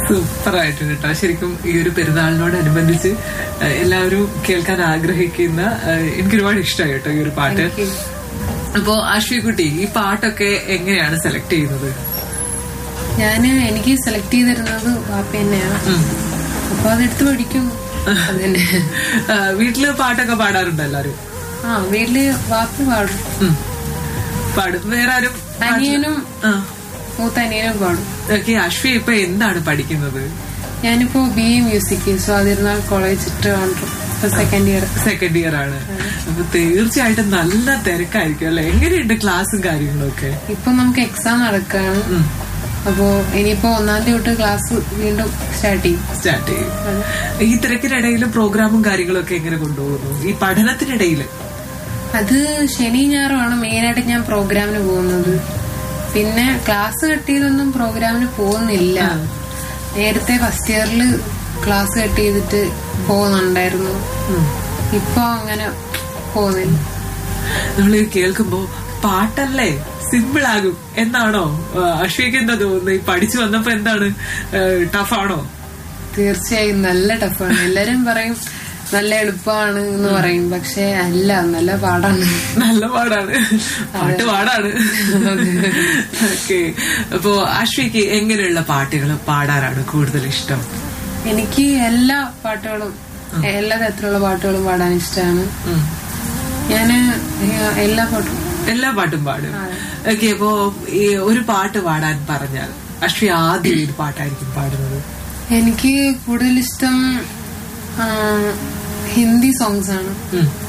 Super ആയിട്ടുണ്ട് കേട്ടോ ശരിക്കും ഈ ഒരു പെരുന്നാളിനോടനുബന്ധിച്ച് ഏഹ്, എല്ലാവരും കേൾക്കാൻ ആഗ്രഹിക്കുന്ന ഏഹ്, എനിക്ക് ഒരുപാട് ഇഷ്ടമായി കേട്ടോ ഈ ഒരു പാട്ട് Thank you. അപ്പോ അശ്വിക്കുട്ടി ഈ പാട്ടൊക്കെ എങ്ങനെയാണ് സെലക്ട് ചെയ്യുന്നത് ഞാന് എനിക്ക് സെലക്ട് ചെയ്തിരുന്നത് വാപ്പ തന്നെയാണ് അപ്പൊ അതെടുത്ത് പഠിക്കും അതന്നെ ഏഹ്, വീട്ടില് പാട്ടൊക്കെ പാടാറുണ്ട് എല്ലാരും ആ വീട്ടില് വാപ്പ പാടും ഉം. പാടും വേറെ ആരും അനിയനും ആ മൂത്ത അനിയനും പാടും ഓക്കെ അശ്വി ഇപ്പൊ എന്താണ് പഠിക്കുന്നത് ഞാനിപ്പോ B A music Swathi Thirunal college Trivandrum ഇപ്പൊ സെക്കൻഡ് ഇയർ സെക്കൻഡ് ഇയർ ആണ് അപ്പൊ തീർച്ചയായിട്ടും നല്ല തിരക്കായിരിക്കും അല്ലെ എങ്ങനെയുണ്ട് ക്ലാസ്സും കാര്യങ്ങളും ഒക്കെ ഇപ്പൊ നമുക്ക് എക്സാം നടക്കാണ് അപ്പോ ഇനിയിപ്പോ ഒന്നാം തീയതി തൊട്ട് ക്ലാസ് വീണ്ടും സ്റ്റാർട്ട് ചെയ്യും സ്റ്റാർട്ട് ചെയ്യും ഈ തിരക്കിനിടയിൽ പ്രോഗ്രാമും കാര്യങ്ങളും ഒക്കെ എങ്ങനെ കൊണ്ടുപോകുന്നു ഈ പഠനത്തിനിടയിൽ അത് ശനി ഞായറുമാണ് മെയിനായിട്ട് ഞാൻ പ്രോഗ്രാമിന് പോകുന്നത് പിന്നെ ക്ലാസ് കട്ട് ചെയ്തൊന്നും പ്രോഗ്രാമിന് പോകുന്നില്ല നേരത്തെ ഫസ്റ്റ് ഇയറിൽ ക്ലാസ് കട്ട് ചെയ്തിട്ട് പോകുന്നുണ്ടായിരുന്നു ഇപ്പൊ അങ്ങനെ പോകുന്നില്ല നമ്മൾ കേൾക്കുമ്പോ പാട്ടല്ലേ സിമ്പിൾ ആകും എന്നാണോ ആ, അശ്വിക്ക് എന്താ തോന്നുന്നത് ഈ പഠിച്ചു വന്നപ്പോ എന്താണ് ടഫാണോ തീർച്ചയായും നല്ല ടഫാണ് എല്ലാരും പറയും നല്ല എളുപ്പമാണ് എന്ന് പറയും പക്ഷെ അല്ല നല്ല പാടാണ് നല്ല പാടാണ് പാട്ട് പാടാണ് ഓക്കെ അപ്പോ അശ്വിക്ക് എങ്ങനെയുള്ള പാട്ടുകൾ പാടാനാണ് കൂടുതൽ ഇഷ്ടം എനിക്ക് എല്ലാ പാട്ടുകളും എല്ലാ തരത്തിലുള്ള പാട്ടുകളും പാടാൻ ഇഷ്ടമാണ് ഉം. ഞാന് എല്ലാ പാട്ടും എല്ലാ പാട്ടും പാടും ഓക്കെ അപ്പോ ഈ ഒരു പാട്ട് പാടാൻ പറഞ്ഞാൽ അശ്വി ആദ്യം ഏത് പാട്ടായിരിക്കും പാടുന്നത് എനിക്ക് കൂടുതൽ ഇഷ്ടം ആ, ഹിന്ദി സോങ്സ് ആണ് ഉം.